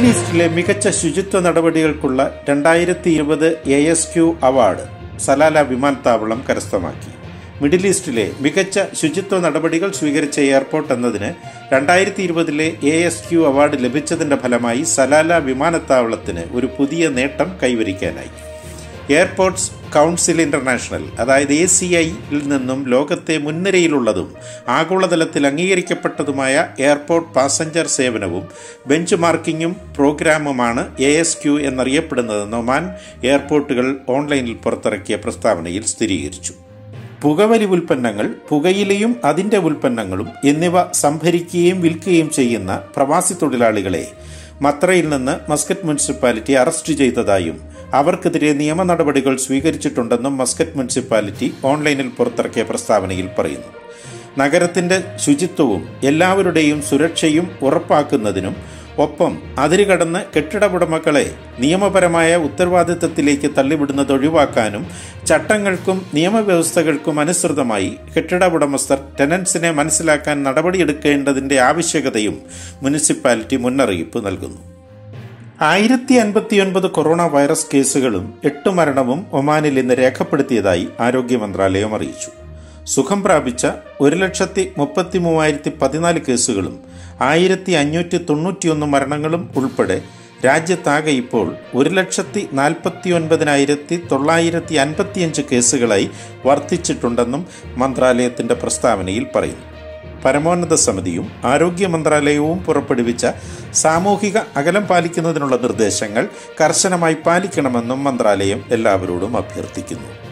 ഈസ്റ്റിലെ മികച്ച ശുചിത്വ നടപടികൾക്കുള്ള രണ്ടായിരത്തി ഇരുപത് A S Q award Salalah വിമാനത്താവളം കരസ്ഥമാക്കി മിഡിൽ ഈസ്റ്റിലെ മികച്ച ശുചിത്വ നടപടികൾ സ്വീകരിച്ച എയർപോർട്ട് എന്നതിന് രണ്ടായിരത്തി ഇരുപതിലെ എ എസ് ക്യു അവാർഡ് ലഭിച്ചതിന്റെ ഫലമായി സലാല വിമാനത്താവളത്തിന് ഒരു പുതിയ നേട്ടം കൈവരിക്കാനായി എയർപോർട്ട്സ് കൗൺസിൽ ഇന്റർനാഷണൽ അതായത് എ സി ഐയിൽ നിന്നും ലോകത്തെ മുൻനിരയിലുള്ളതും ആഗോളതലത്തിൽ അംഗീകരിക്കപ്പെട്ടതുമായ എയർപോർട്ട് പാസഞ്ചർ സേവനവും ബെഞ്ച് മാർക്കിങ്ങും പ്രോഗ്രാമുമാണ് എ എസ് ക്യു എന്നറിയപ്പെടുന്നതെന്ന് ഒമാൻ എയർപോർട്ടുകൾ ഓൺലൈനിൽ പുറത്തിറക്കിയ പ്രസ്താവനയിൽ സ്ഥിരീകരിച്ചു പുകവലി ഉൽപ്പന്നങ്ങൾ പുകയിലയും അതിന്റെ ഉൽപ്പന്നങ്ങളും എന്നിവ സംഭരിക്കുകയും വിൽക്കുകയും ചെയ്യുന്ന പ്രവാസി തൊഴിലാളികളെ മത്രയിൽ നിന്ന് മസ്കറ്റ് മുനിസിപ്പാലിറ്റി അറസ്റ്റ് ചെയ്തതായും അവർക്കെതിരെ നിയമ നടപടികൾ സ്വീകരിച്ചിട്ടുണ്ടെന്നും മസ്കറ്റ് മുനിസിപ്പാലിറ്റി ഓൺലൈനിൽ പുറത്തിറക്കിയ പ്രസ്താവനയിൽ പറയുന്നു നഗരത്തിന്റെ ശുചിത്വവും എല്ലാവരുടെയും സുരക്ഷയും ഉറപ്പാക്കുന്നതിനും ഒപ്പം അതിരുകടന്ന് കെട്ടിട ഉടമകളെ നിയമപരമായ ഉത്തരവാദിത്തത്തിലേക്ക് തള്ളിവിടുന്നത് ഒഴിവാക്കാനും ചട്ടങ്ങൾക്കും നിയമവ്യവസ്ഥകൾക്കും അനുസൃതമായി കെട്ടിട ഉടമസ്ഥർ ടെനൻസിനെ മനസ്സിലാക്കാൻ നടപടിയെടുക്കേണ്ടതിന്റെ ആവശ്യകതയും മുനിസിപ്പാലിറ്റി മുന്നറിയിപ്പ് നൽകുന്നു ആയിരത്തി അൻപത്തിയൊൻപത് കൊറോണ വൈറസ് കേസുകളും എട്ട് മരണവും ഒമാനിൽ ഇന്ന് രേഖപ്പെടുത്തിയതായി ആരോഗ്യ മന്ത്രാലയം അറിയിച്ചു സുഖം പ്രാപിച്ച ഒരു ലക്ഷത്തി മുപ്പത്തി മൂവായിരത്തി പതിനാല് കേസുകളും ആയിരത്തി അഞ്ഞൂറ്റി തൊണ്ണൂറ്റിയൊന്ന് മരണങ്ങളും ഉൾപ്പെടെ രാജ്യത്താകെ ഇപ്പോൾ ഒരു ലക്ഷത്തി നാൽപ്പത്തി ഒൻപതിനായിരത്തി തൊള്ളായിരത്തി അൻപത്തിയഞ്ച് കേസുകളായി വർദ്ധിച്ചിട്ടുണ്ടെന്നും മന്ത്രാലയത്തിന്റെ പ്രസ്താവനയിൽ പറയുന്നു പരമോന്നത സമിതിയും ആരോഗ്യ മന്ത്രാലയവും പുറപ്പെടുവിച്ച സാമൂഹിക അകലം പാലിക്കുന്നതിനുള്ള നിർദ്ദേശങ്ങൾ കർശനമായി പാലിക്കണമെന്നും മന്ത്രാലയം എല്ലാവരോടും അഭ്യർത്ഥിക്കുന്നു